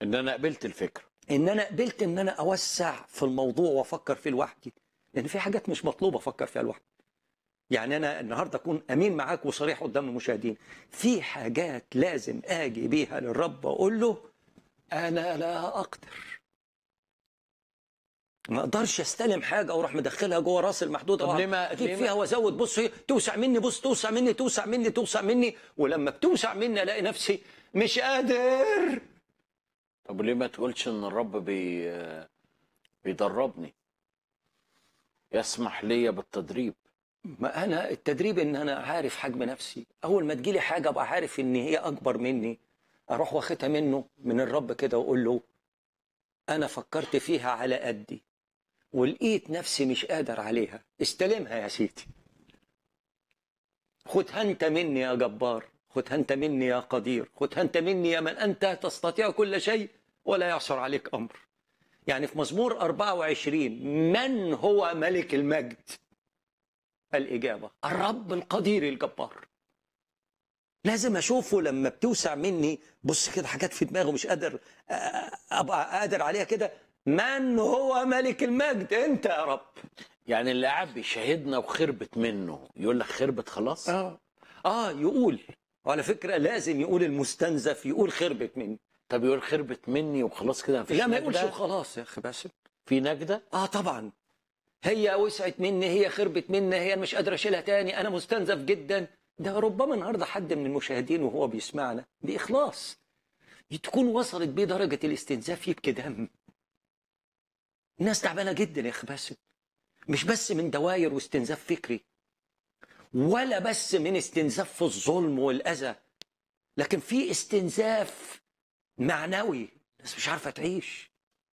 ان انا قبلت الفكره ان انا قبلت ان انا اوسع في الموضوع وافكر فيه لوحدي لان في حاجات مش مطلوبه افكر فيها لوحدي يعني انا النهارده اكون امين معاك وصريح قدام المشاهدين في حاجات لازم اجي بيها للرب واقول له انا لا اقدر ما اقدرش استلم حاجه واروح مدخلها جوه راس المحدوده طب وأقعد ليه ما- اجيب ليه ما- فيها وازود بص هي توسع مني بص توسع مني توسع مني توسع مني ولما بتوسع مني الاقي نفسي مش قادر طب ليه ما تقولش ان الرب بي بيدربني يسمح لي بالتدريب ما انا التدريب ان انا عارف حجم نفسي اول ما تجيلي حاجه ابقى عارف ان هي اكبر مني اروح واخدها منه من الرب كده واقول له انا فكرت فيها على قدي ولقيت نفسي مش قادر عليها استلمها يا سيدي خدها انت مني يا جبار خدها انت مني يا قدير خدها انت مني يا من انت تستطيع كل شيء ولا يعصر عليك امر يعني في مزمور 24 من هو ملك المجد الإجابة الرب القدير الجبار لازم أشوفه لما بتوسع مني بص كده حاجات في دماغه مش قادر آه، أبقى قادر عليها كده من هو ملك المجد أنت يا رب يعني اللي قاعد بيشاهدنا وخربت منه يقول لك خربت خلاص آه آه يقول وعلى فكرة لازم يقول المستنزف يقول خربت مني طب يقول خربت مني وخلاص كده مفيش لا ما يقولش نجدة خلاص يا أخي باسم في نجده اه طبعا هي وسعت مني هي خربت مني هي مش قادر اشيلها تاني انا مستنزف جدا ده ربما النهارده حد من المشاهدين وهو بيسمعنا باخلاص تكون وصلت بيه درجه الاستنزاف يبكي دم الناس تعبانه جدا يا اخي باسم مش بس من دواير واستنزاف فكري ولا بس من استنزاف في الظلم والاذى لكن في استنزاف معنوي الناس مش عارفه تعيش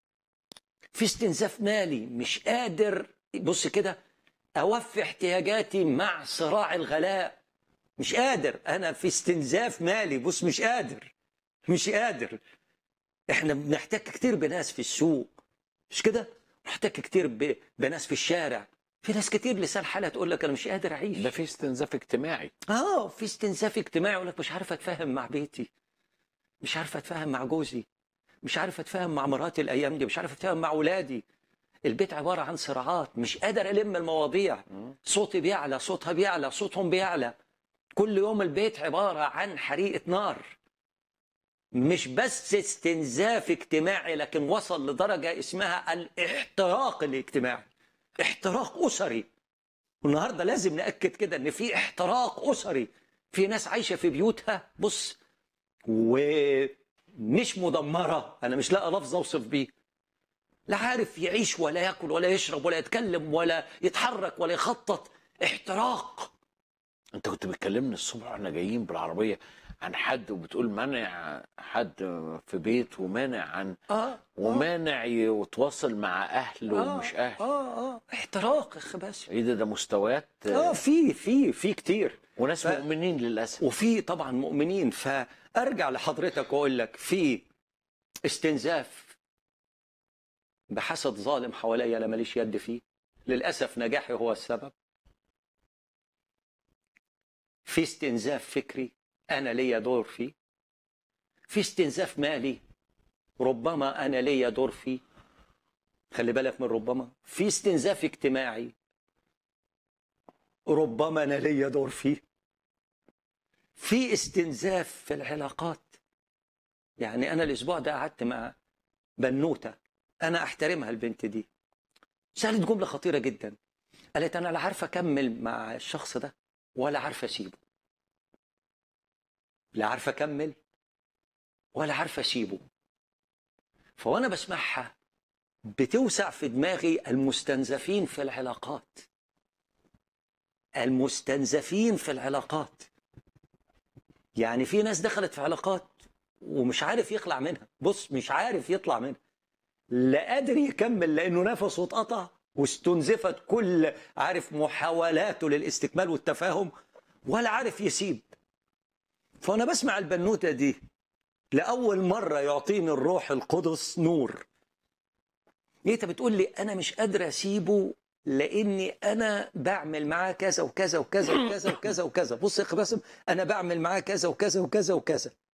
في استنزاف مالي مش قادر بص كده اوفي احتياجاتي مع صراع الغلاء مش قادر انا في استنزاف مالي بص مش قادر مش قادر احنا بنحتك كتير بناس في السوق مش كده نحتك كتير ب... بناس في الشارع في ناس كتير لسان حالها تقول لك انا مش قادر اعيش ده في استنزاف اجتماعي اه في استنزاف اجتماعي يقول لك مش عارف اتفاهم مع بيتي مش عارف اتفاهم مع جوزي مش عارف اتفاهم مع مراتي الايام دي مش عارف اتفاهم مع اولادي البيت عباره عن صراعات مش قادر الم المواضيع صوتي بيعلى صوتها بيعلى صوتهم بيعلى كل يوم البيت عباره عن حريقه نار مش بس استنزاف اجتماعي لكن وصل لدرجه اسمها الاحتراق الاجتماعي احتراق اسري والنهارده لازم ناكد كده ان في احتراق اسري في ناس عايشه في بيوتها بص ومش مدمره انا مش لاقي لفظ اوصف بيه لا عارف يعيش ولا ياكل ولا يشرب ولا يتكلم ولا يتحرك ولا يخطط احتراق انت كنت بتكلمني الصبح واحنا جايين بالعربيه عن حد وبتقول مانع حد في بيت ومانع عن اه ومانع يتواصل مع اهل ومش اهل اه اه احتراق يا اخي باسم ايه ده ده مستويات اه في في في كتير وناس ف- مؤمنين للاسف وفي طبعا مؤمنين فارجع لحضرتك واقول لك في استنزاف بحسد ظالم حواليا انا ماليش يد فيه للاسف نجاحي هو السبب في استنزاف فكري انا ليا دور فيه في استنزاف مالي ربما انا ليا دور فيه خلي بالك من ربما في استنزاف اجتماعي ربما انا ليا دور فيه في استنزاف في العلاقات يعني انا الاسبوع ده قعدت مع بنوته انا احترمها البنت دي سالت جمله خطيره جدا قالت انا لا عارفه اكمل مع الشخص ده ولا عارفه اسيبه لا عارفه اكمل ولا عارفه اسيبه فوانا بسمعها بتوسع في دماغي المستنزفين في العلاقات المستنزفين في العلاقات يعني في ناس دخلت في علاقات ومش عارف يخلع منها بص مش عارف يطلع منها لا قادر يكمل لانه نفسه اتقطع واستنزفت كل عارف محاولاته للاستكمال والتفاهم ولا عارف يسيب فانا بسمع البنوته دي لاول مره يعطيني الروح القدس نور انت بتقول لي انا مش قادر اسيبه لاني انا بعمل معاه كذا وكذا وكذا وكذا وكذا وكذا بص يا اخي باسم انا بعمل معاه كذا وكذا وكذا وكذا